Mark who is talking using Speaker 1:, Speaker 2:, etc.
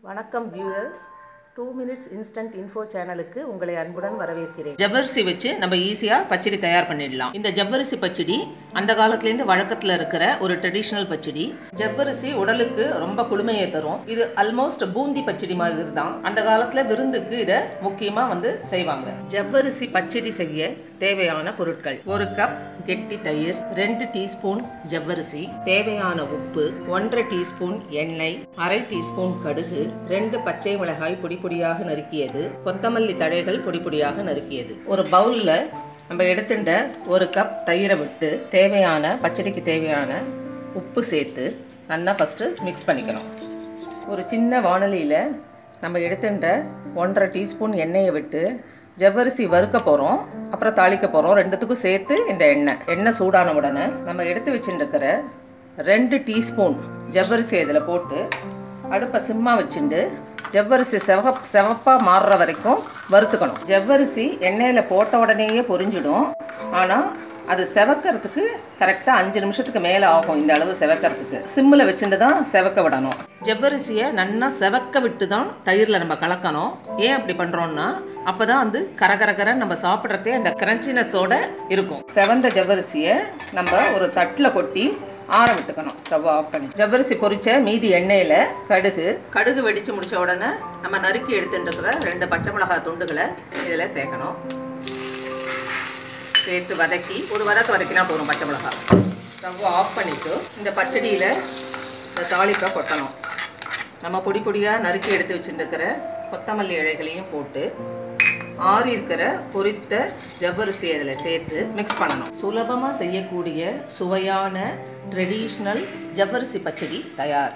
Speaker 1: வணக்கம் viewers two minutes instant info சேனலுக்கு உங்களை அன்புடன் வரவேற்கிறேன்
Speaker 2: ஜவ்வரிசி வச்சு நம்ம ஈஸியாக பச்சடி தயார் பண்ணிடலாம் இந்த ஜவ்வரிசி பச்சடி அந்த காலத்துலேருந்து வழக்கத்தில் இருக்கிற ஒரு ட்ரெடிஷ்னல் பச்சடி ஜவ்வரிசி உடலுக்கு ரொம்ப குளுமையை தரும் இது ஆல்மோஸ்ட் பூந்தி பச்சடி மாதிரி தான் அந்த காலத்தில் விருந்துக்கு இதை முக்கியமாக வந்து செய்வாங்க ஜவ்வரிசி பச்சடி செய்ய தேவையான பொருட்கள் ஒரு கப் கெட்டி தயிர் ரெண்டு டீஸ்பூன் ஜவ்வரிசி தேவையான உப்பு ஒன்றரை டீஸ்பூன் எண்ணெய் அரை டீஸ்பூன் கடுகு ரெண்டு பச்சை மிளகாய் பொடி பொடியாக நறுக்கியது கொத்தமல்லி தழைகள் பொடி பொடியாக நறுக்கியது ஒரு பவுல்ல நம்ம எடுத்துட்ட ஒரு கப் தயிரை விட்டு தேவையான பச்சடிக்கு தேவையான உப்பு சேர்த்து நல்லா ஃபஸ்ட்டு மிக்ஸ் பண்ணிக்கணும் ஒரு சின்ன வானலியில் நம்ம எடுத்துட்ட ஒன்றரை டீஸ்பூன் எண்ணெயை விட்டு ஜவ்வரிசி வறுக்க போகிறோம் அப்புறம் தாளிக்க போகிறோம் ரெண்டுத்துக்கும் சேர்த்து இந்த எண்ணெய் எண்ணெய் சூடான உடனே நம்ம எடுத்து வச்சுட்டுருக்கிற ரெண்டு டீஸ்பூன் ஜவ்வரிசி இதில் போட்டு அடுப்பை சிம்மா வச்சுட்டு ஜவ்வரிசி செவப் செவப்பாக மாறுற வரைக்கும் வறுத்துக்கணும் ஜவ்வரிசி எண்ணெயில் போட்ட உடனேயே பொரிஞ்சிடும் ஆனால் அது செவக்கிறதுக்கு கரெக்டாக அஞ்சு நிமிஷத்துக்கு மேலே ஆகும் இந்த அளவு செவக்கிறதுக்கு சிம்மில் வச்சுட்டு தான் செவக்க விடணும் ஜவ்வரிசியை நல்லா செவக்க விட்டு தான் தயிரில் நம்ம கலக்கணும் ஏன் அப்படி பண்ணுறோம்னா அப்போ தான் வந்து கரகரகர நம்ம சாப்பிட்றதே அந்த கிரன்ச்சினஸோட இருக்கும் செவந்த ஜவ்வரிசியை நம்ம ஒரு தட்டில் கொட்டி ஆற விட்டுக்கணும் ஸ்டவ் ஆஃப் பண்ணி ஜவ்வரிசி பொரிச்ச மீதி எண்ணெயில் கடுகு கடுகு வெடித்து முடிச்ச உடனே நம்ம நறுக்கி எடுத்துட்டு இருக்கிற ரெண்டு பச்சை மிளகாய் துண்டுகளை இதில் சேர்க்கணும் சேர்த்து வதக்கி ஒரு வதக்கு வதக்கினா போதும் பச்சை மிளகாய் ஸ்டவ் ஆஃப் பண்ணிவிட்டு இந்த பச்சடியில் இந்த தாளிப்பை கொட்டணும் நம்ம பொடி பொடியாக நறுக்கி எடுத்து வச்சுருக்கிற கொத்தமல்லி இழைகளையும் போட்டு ஆறி இருக்கிற பொரித்த ஜவ்வரிசி அதில் சேர்த்து மிக்ஸ் பண்ணணும் சுலபமாக செய்யக்கூடிய சுவையான ட்ரெடிஷ்னல் ஜவ்வரிசி பச்சடி தயார்